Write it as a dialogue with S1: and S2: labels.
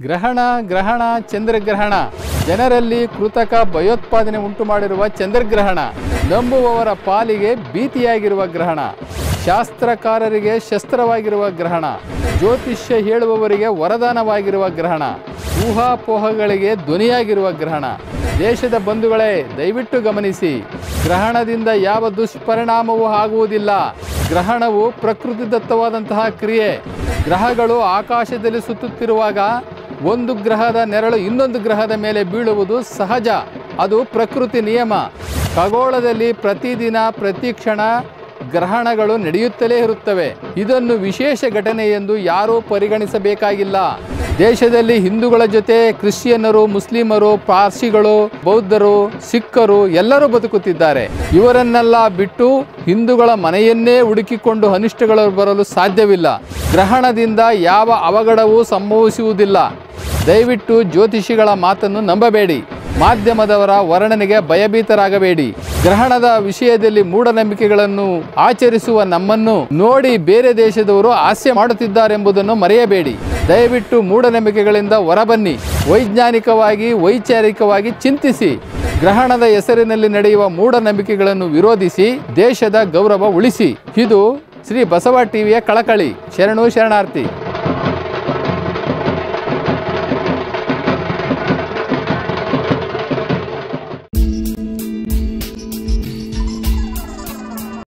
S1: ಗ್ರಹಣ ಗ್ರಹಣ ಚಂದ್ರಗ್ರಹಣ ಜನರಲ್ಲಿ ಕೃತಕ ಭಯೋತ್ಪಾದನೆ ಉಂಟು ಮಾಡಿರುವ ಚಂದ್ರಗ್ರಹಣ ನಂಬುವವರ ಪಾಲಿಗೆ ಭೀತಿಯಾಗಿರುವ ಗ್ರಹಣ ಶಾಸ್ತ್ರಕಾರರಿಗೆ ಶಸ್ತ್ರವಾಗಿರುವ ಗ್ರಹಣ ಜ್ಯೋತಿಷ್ಯ ಹೇಳುವವರಿಗೆ ವರದಾನವಾಗಿರುವ ಗ್ರಹಣ ಊಹಾಪೋಹಗಳಿಗೆ ಧ್ವನಿಯಾಗಿರುವ ಗ್ರಹಣ ದೇಶದ ಬಂಧುಗಳೇ ದಯವಿಟ್ಟು ಗಮನಿಸಿ ಗ್ರಹಣದಿಂದ ಯಾವ ದುಷ್ಪರಿಣಾಮವೂ ಆಗುವುದಿಲ್ಲ ಗ್ರಹಣವು ಪ್ರಕೃತಿದತ್ತವಾದಂತಹ ಕ್ರಿಯೆ ಗ್ರಹಗಳು ಆಕಾಶದಲ್ಲಿ ಸುತ್ತುತ್ತಿರುವಾಗ ಒಂದು ಗ್ರಹದ ನೆರಳು ಇನ್ನೊಂದು ಗ್ರಹದ ಮೇಲೆ ಬೀಳುವುದು ಸಹಜ ಅದು ಪ್ರಕೃತಿ ನಿಯಮ ಖಗೋಳದಲ್ಲಿ ಪ್ರತಿದಿನ ಪ್ರತಿ ಕ್ಷಣ ಗ್ರಹಣಗಳು ನಡೆಯುತ್ತಲೇ ಇರುತ್ತವೆ ಇದನ್ನು ವಿಶೇಷ ಘಟನೆ ಎಂದು ಯಾರೂ ಪರಿಗಣಿಸಬೇಕಾಗಿಲ್ಲ ದೇಶದಲ್ಲಿ ಹಿಂದೂಗಳ ಜೊತೆ ಕ್ರಿಶ್ಚಿಯನ್ನರು ಮುಸ್ಲಿಮರು ಪಾರ್ಸಿಗಳು ಬೌದ್ಧರು ಸಿಖ್ಖರು ಎಲ್ಲರೂ ಬದುಕುತ್ತಿದ್ದಾರೆ ಇವರನ್ನೆಲ್ಲ ಬಿಟ್ಟು ಹಿಂದೂಗಳ ಮನೆಯನ್ನೇ ಹುಡುಕಿಕೊಂಡು ಅನಿಷ್ಟಗಳು ಬರಲು ಸಾಧ್ಯವಿಲ್ಲ ಗ್ರಹಣದಿಂದ ಯಾವ ಅವಘಡವೂ ಸಂಭವಿಸುವುದಿಲ್ಲ ದಯವಿಟ್ಟು ಜ್ಯೋತಿಷಿಗಳ ಮಾತನ್ನು ನಂಬಬೇಡಿ ಮಾಧ್ಯಮದವರ ವರ್ಣನೆಗೆ ಭಯಭೀತರಾಗಬೇಡಿ ಗ್ರಹಣದ ವಿಷಯದಲ್ಲಿ ಮೂಢನಂಬಿಕೆಗಳನ್ನು ಆಚರಿಸುವ ನಮ್ಮನ್ನು ನೋಡಿ ಬೇರೆ ದೇಶದವರು ಹಾಸ್ಯ ಮಾಡುತ್ತಿದ್ದಾರೆಂಬುದನ್ನು ಮರೆಯಬೇಡಿ ದಯವಿಟ್ಟು ಮೂಢನಂಬಿಕೆಗಳಿಂದ ಹೊರಬನ್ನಿ ವೈಜ್ಞಾನಿಕವಾಗಿ ವೈಚಾರಿಕವಾಗಿ ಚಿಂತಿಸಿ ಗ್ರಹಣದ ಹೆಸರಿನಲ್ಲಿ ನಡೆಯುವ ಮೂಢನಂಬಿಕೆಗಳನ್ನು ವಿರೋಧಿಸಿ ದೇಶದ ಗೌರವ ಉಳಿಸಿ ಇದು ಶ್ರೀ ಬಸವ ಟಿವಿಯ ಕಳಕಳಿ ಶರಣು ಶರಣಾರ್ಥಿ